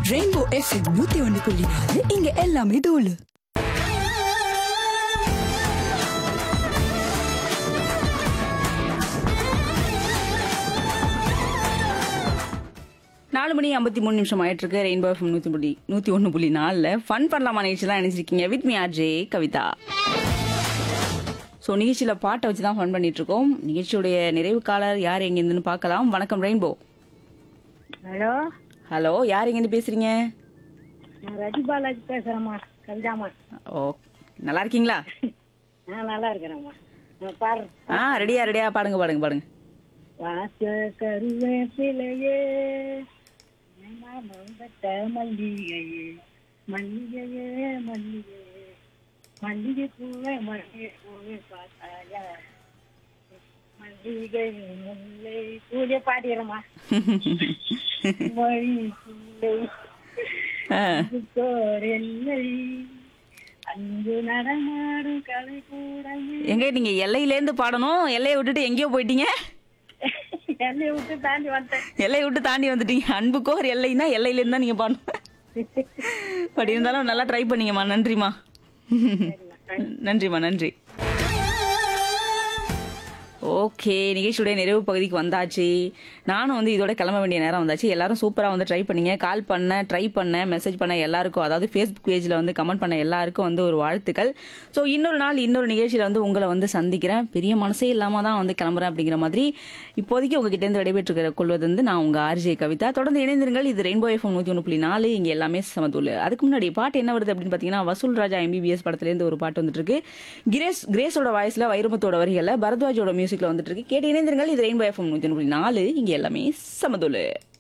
rainbow FM நூத்தி ஒண்ணு புள்ளி நாலு இங்க எல்லாமே தோலு நாலு மணி ஐம்பத்தி மூணு நிமிஷம் ஆயிட்டு இருக்கு ரெயின்போ எஃப்எம் நூத்தி புள்ளி நூத்தி ஒண்ணு புள்ளி நாலுல ஃபன் பண்ணலாமா நிகழ்ச்சியெல்லாம் நினைச்சிருக்கீங்க with me RJ Kavitha so நிகழ்ச்சியில பாட்டை வச்சு தான் ஃபன் பண்ணிட்டு இருக்கோம் நிகழ்ச்சியுடைய நிறைவு காலர் யார் எங்கேருந்துன்னு பார்க்கலாம் வணக்கம் ரெயின்போ ஹலோ ஹலோ யார் எங்கேருந்து பேசுறீங்க நான் ரஜி பாலாஜி பேசுறேம்மா கவிதாம்மா ஓ நல்லா இருக்கீங்களா நான் நல்லா இருக்கிறேம்மா நான் பாரு ஆ ரெடியா ரெடியா பாடுங்க பாடுங்க பாடுங்க வாச கருவேப்பிலையே மம்பட்ட மல்லிகையே மல்லிகையே மல்லிகையே மல்லிகை பூவே மல்லிகை பூவே பார்த்தாயா மல்லிகை முல்லை பூஜை பாடிடுறேம்மா மொழி பூவை ஆ, புத்தோர் எல்லை அங்கு நடமாடும் கலை கூடமே எங்க நீங்க எல்லையிலேருந்து பாடணும் எல்லையை விட்டுட்டு எங்கேயோ போயிட்டீங்க என்னை விட்டு தாண்டி வந்துட்டேன் எல்லையை விட்டு தாண்டி வந்துட்டீங்க அன்புக்கோ ஒரு எல்லைன்னா எல்லையிலேருந்து தான் நீங்க பாடணும் பட் இருந்தாலும் நல்லா ட்ரை பண்ணீங்கம்மா நன்றிம்மா நன்றிம்மா நன்றி ஓகே நிகழ்ச்சியுடைய நிறைவு பகுதிக்கு வந்தாச்சு நானும் வந்து இதோட கிளம்ப வேண்டிய நேரம் வந்தாச்சு எல்லாரும் சூப்பராக வந்து ட்ரை பண்ணீங்க கால் பண்ண ட்ரை பண்ண மெசேஜ் பண்ண எல்லாருக்கும் அதாவது ஃபேஸ்புக் பேஜில் வந்து கமெண்ட் பண்ண எல்லாருக்கும் வந்து ஒரு வாழ்த்துக்கள் ஸோ இன்னொரு நாள் இன்னொரு நிகழ்ச்சியில் வந்து உங்களை வந்து சந்திக்கிறேன் பெரிய மனசே இல்லாமல் தான் வந்து கிளம்புறேன் அப்படிங்கிற மாதிரி இப்போதைக்கு உங்ககிட்ட விடைபெற்று கொள்வது வந்து நான் உங்கள் ஆர்ஜே கவிதா தொடர்ந்து இணைந்திருங்கள் இது ரெயின்போ எஃப்எம் நூற்றி ஒன்று புள்ளி நாலு இங்கே எல்லாமே சமதூள் அதுக்கு முன்னாடி பாட்டு என்ன வருது அப்படின்னு பார்த்தீங்கன்னா வசூல் ராஜா எம்பிபிஎஸ் படத்துலேருந்து ஒரு பாட்டு வந்துட்டு இருக்கு கிரேஸ் கிரேஸோட வாய்ஸ்ல வைரமுத்தோட வரிகளில் பரத்வாஜோட மியூசிக்ல வந்துட்டு இருக்கு கேட்டு இணைந்திருங்கள் இது ரெயின்போ எஃப்எம் நூற்றி ஒன்று புள்ளி நாலு இங்கே எல்லாமே சமதூள்